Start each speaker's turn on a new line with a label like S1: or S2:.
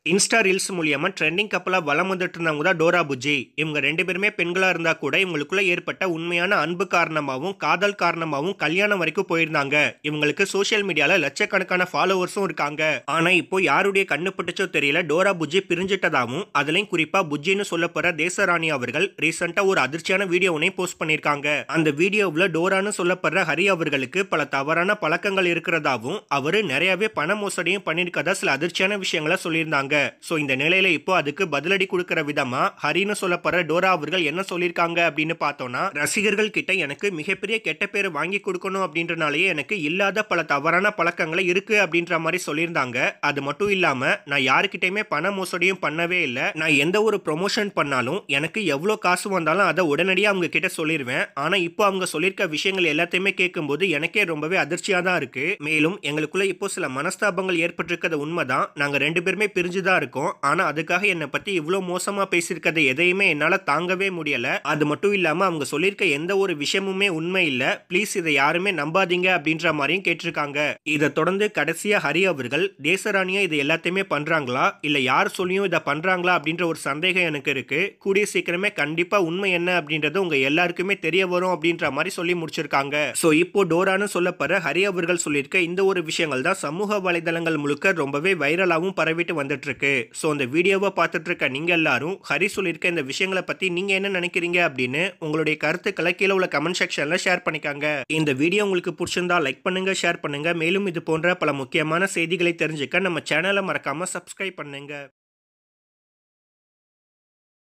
S1: Insta reels மூலியமா trending கப்பலா வலம் வந்துட்டு இருந்தவங்க தான் டோரா புஜ்ஜி இவங்க ரெண்டு பேருமே பெண்களா இருந்தா கூட இவங்களுக்குள்ள ஏற்பட்ட உண்மையான அன்பு காரணமாகவும் காதல் காரணமாகவும் கல்யாணம் வரைக்கும் போயிருந்தாங்க இவங்களுக்கு சோஷியல் மீடியால லட்சக்கணக்கான ஃபாலோவர்ஸும் இருக்காங்க ஆனா இப்போ யாருடைய கண்ணு பட்டுச்சோ தெரியல டோரா புஜ்ஜி பிரிஞ்சிட்டதாகவும் அதுலயும் குறிப்பா புஜ்ஜின்னு சொல்லப்படுற தேசராணி அவர்கள் ரீசெண்டா ஒரு அதிர்ச்சியான வீடியோ ஒன்னை போஸ்ட் பண்ணிருக்காங்க அந்த வீடியோவில் டோரான்னு சொல்லப்படுற ஹரி அவர்களுக்கு பல தவறான பழக்கங்கள் இருக்கிறதாவும் அவரு நிறையவே பண மோசடியும் பண்ணியிருக்கதா சில அதிர்ச்சியான விஷயங்களை சொல்லியிருந்தாங்க சோ இந்த நிலையில இப்போ அதுக்கு பதிலடி கொடுக்கிற விதமா ஹரின்னு சொல்லப்படுற டோரா அவர்கள் என்ன சொல்லியிருக்காங்க அப்படின்னு பார்த்தோம்னா ரசிகர்கள் கிட்ட எனக்கு மிகப்பெரிய கெட்ட பேர் வாங்கி கொடுக்கணும் அப்படின்றனாலேயே எனக்கு இல்லாத பல தவறான பழக்கங்களை இருக்கு அப்படின்ற மாதிரி சொல்லியிருந்தாங்க அது மட்டும் இல்லாம நான் யாருக்கிட்டையுமே பண மோசடியும் பண்ணவே இல்லை நான் எந்த ஒரு ப்ரொமோஷன் பண்ணாலும் எனக்கு எவ்வளோ காசு வந்தாலும் அதை உடனடியாக அவங்க கிட்ட சொல்லிடுவேன் ஆனா இப்போ அவங்க சொல்லியிருக்க விஷயங்கள் எல்லாத்தையுமே கேட்கும்போது எனக்கே ரொம்பவே அதிர்ச்சியா தான் இருக்கு மேலும் எங்களுக்குள்ள இப்போ சில மனஸ்தாபங்கள் ஏற்பட்டிருக்கிறது உண்மைதான் நாங்க ரெண்டு பேருமே பிரிஞ்சு தான் இருக்கோம் ஆனா அதுக்காக என்னை பத்தி இவ்வளோ மோசமா பேசியிருக்கிறது எதையுமே என்னால தாங்கவே முடியல அது மட்டும் இல்லாம அவங்க சொல்லியிருக்க எந்த ஒரு விஷயமுமே உண்மை இல்ல ப்ளீஸ் இதை யாருமே நம்பாதீங்க அப்படின்ற மாதிரியும் கேட்டிருக்காங்க இதை தொடர்ந்து கடைசியா ஹரி அவர்கள் தேசராணியா இது எல்லாத்தையுமே பண்றாங்களா இல்ல யார் சொல்லியும் இதை பண்றாங்களா அப்படின்ற ஒரு சந்தேகம் எனக்கு இருக்கு கூடிய சீக்கிரமே கண்டிப்பா உண்மை என்ன அப்படின்றது உங்க எல்லாருக்குமே தெரிய வரும் அப்படின்ற மாதிரி சொல்லி முடிச்சிருக்காங்க சோ இப்போ டோரான்னு சொல்லப்படுற ஹரி அவர்கள் சொல்லியிருக்க இந்த ஒரு விஷயங்கள் தான் சமூக வலைதளங்கள் முழுக்க ரொம்பவே வைரலாகவும் பரவிட்டு வந்துட்டு இருக்கு ஸோ அந்த வீடியோவை பார்த்துட்டு இருக்க நீங்க எல்லாரும் ஹரி சொல்லியிருக்க இந்த விஷயங்களை பத்தி நீங்க என்ன நினைக்கிறீங்க அப்படின்னு உங்களுடைய கருத்துக்களை கீழே உள்ள கமெண்ட் செக்ஷன்ல ஷேர் பண்ணிக்காங்க இந்த வீடியோ உங்களுக்கு பிடிச்சிருந்தா லைக் பண்ணுங்க ஷேர் பண்ணுங்க மேலும் இது போன்ற பல முக்கியமான செய்திகளை தெரிஞ்சுக்க நம்ம சேனலை மறக்காம சப்ஸ்கிரைப் பண்ணுங்க